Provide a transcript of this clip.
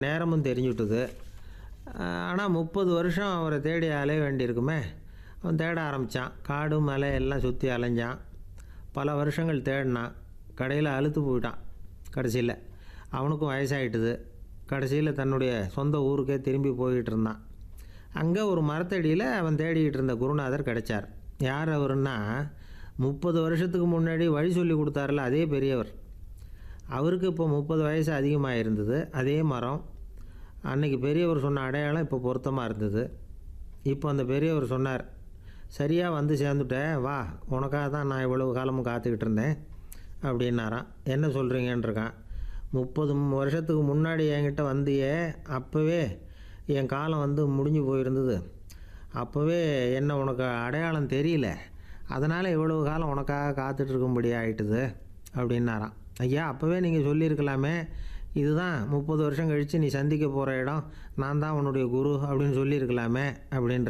நேரமும் தெரிஞ்சுட்டுது ஆனால் முப்பது வருஷம் அவரை தேடி அலைய வேண்டியிருக்குமே அவன் தேட ஆரம்பித்தான் காடு மலை எல்லாம் சுற்றி அலைஞ்சான் பல வருஷங்கள் தேடினான் கடையில் அழுத்து போயிட்டான் கடைசியில் அவனுக்கும் வயசாயிட்டுது கடைசியில் தன்னுடைய சொந்த ஊருக்கே திரும்பி போய்கிட்டு இருந்தான் அங்கே ஒரு மரத்தடியில் அவன் தேடிக்கிட்டு இருந்த குருநாதர் கிடைச்சார் யார் அவருன்னா முப்பது வருஷத்துக்கு முன்னாடி வழி சொல்லி கொடுத்தாருல அதே பெரியவர் அவருக்கு இப்போ முப்பது வயசு அதிகமாக இருந்தது அதே மரம் அன்னைக்கு பெரியவர் சொன்ன அடையாளம் இப்போ பொருத்தமாக இருந்தது இப்போ அந்த பெரியவர் சொன்னார் சரியாக வந்து சேர்ந்துட்டேன் வா உனக்காக தான் நான் இவ்வளவு காலமும் காத்துக்கிட்டு இருந்தேன் அப்படின்னாராம் என்ன சொல்கிறீங்கன்றிருக்கான் முப்பது வருஷத்துக்கு முன்னாடி என்கிட்ட வந்தியே அப்போவே என் காலம் வந்து முடிஞ்சு போயிருந்தது அப்போவே என்ன உனக்கு அடையாளம் தெரியல அதனால் இவ்வளவு காலம் உனக்காக காத்துட்டு இருக்கும்படி ஆயிட்டுது அப்படின்னாராம் ஐயா அப்போவே நீங்கள் சொல்லியிருக்கலாமே இதுதான் முப்பது வருஷம் கழித்து நீ சந்திக்க போகிற இடம் நான் தான் உன்னுடைய குரு அப்படின்னு சொல்லியிருக்கலாமே அப்படின்ற